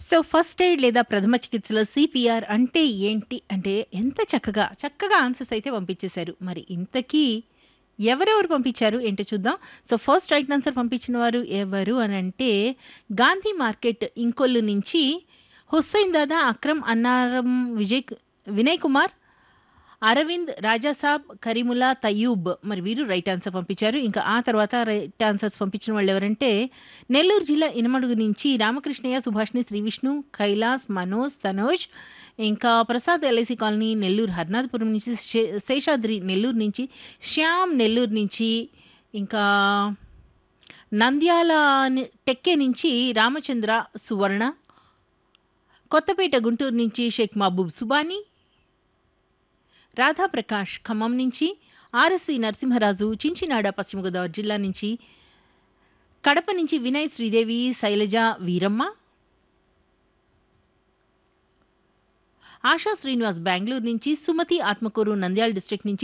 so first aid లేదా ప్రథమ చికిత్సలో సిపిఆర్ అంటే ఏంటి అంటే ఎంత చక్కగా చక్కగా ఆన్సర్స్ అయితే పంపించేశారు మరి ఇంతకీ ఎవరెవరు పంపించారు ఏంటో చూద్దాం సో ఫస్ట్ రైట్ ఆన్సర్ పంపించిన వారు ఎవరు అని అంటే గాంధీ మార్కెట్ ఇంకొల్లు నుంచి హుస్సైన్ దాదా అక్రమ్ అన్నారం విజయ్ వినయ్ కుమార్ అరవింద్ రాజాసాబ్ కరీముల్లా తయూబ్ మరి వీరు రైట్ ఆన్సర్ పంపించారు ఇంకా ఆ తర్వాత రైట్ ఆన్సర్స్ పంపించిన వాళ్ళు ఎవరంటే నెల్లూరు జిల్లా ఇనమడుగు నుంచి రామకృష్ణయ్య సుభాష్ని శ్రీ విష్ణు కైలాస్ మనోజ్ తనోజ్ ఇంకా ప్రసాద్ ఎల్ఐసి కాలనీ నెల్లూరు హర్నాథపురం నుంచి శే- శేషాద్రి నెల్లూరు నుంచి శ్యామ్ నెల్లూరు నుంచి ఇంకా నంద్యాల ని- టెక్కే నుంచి రామచంద్ర సువర్ణ కొత్తపేట గుంటూరు నుంచి షేక్ మహబూబ్ సుబానీ రాధాప్రకాష్ ఖమ్మం నుంచి ఆర్ఎస్వి నరసింహరాజు చించినాడ పశ్చిమ గోదావరి జిల్లా నుంచి కడప నుంచి వినయ్ శ్రీదేవి శైలజ వీరమ్మ ఆశా శ్రీనివాస్ బెంగళూరు నుంచి సుమతి ఆత్మకూరు నంద్యాల డిస్ట్రిక్ట్ నుంచి